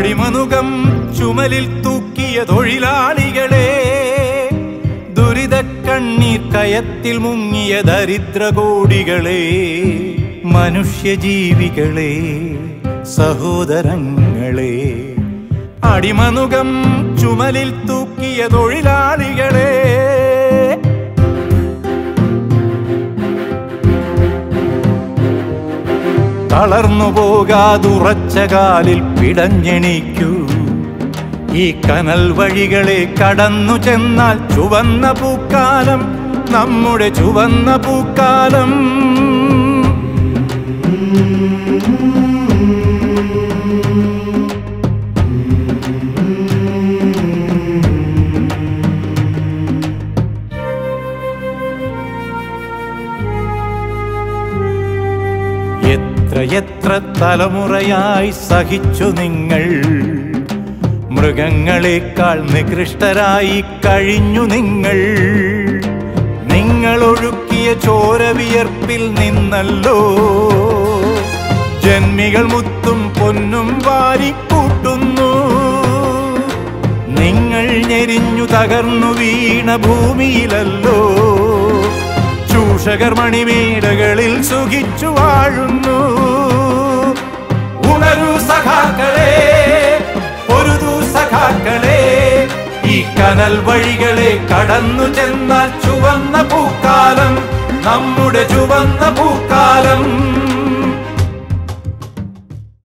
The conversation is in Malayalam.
അടിമനുകം ചുമലിൽ തൂക്കിയ തൊഴിലാളികളെ ദുരിത കണ്ണീർ കയത്തിൽ മുങ്ങിയ ദരിദ്രകോടികളെ മനുഷ്യജീവികളെ സഹോദരങ്ങളെ അടിമനുകം ചുമലിൽ തൂക്കിയ തൊഴിലാളികളെ തളർന്നു പോകാതുറച്ച കാലിൽ പിടഞ്ഞെണീക്കൂ ഈ കനൽ വഴികളെ കടന്നു ചെന്നാൽ ചുവന്ന പൂക്കാലം നമ്മുടെ ചുവന്ന പൂക്കാലം എത്ര എത്ര തലമുറയായി സഹിച്ചു നിങ്ങൾ മൃഗങ്ങളെക്കാൾ നികൃഷ്ടരായി കഴിഞ്ഞു നിങ്ങൾ നിങ്ങൾ ഒഴുക്കിയ ചോരവിയർപ്പിൽ നിന്നല്ലോ ജന്മികൾ മുത്തും പൊന്നും വാരിക്കൂട്ടുന്നു നിങ്ങൾ ഞെരിഞ്ഞു തകർന്നു വീണ ഭൂമിയിലല്ലോ ചൂഷകർ മണിമേടകളിൽ സുഖിച്ചു വാഴുന്നു ഉണരൂ സഖാക്കളെ പൊരുതൂ സഖാക്കളെ ഈ കനൽ വഴികളെ കടന്നു ചെന്നാൽ ചുവന്ന പൂക്കാലം നമ്മുടെ ചുവന്ന പൂക്കാലം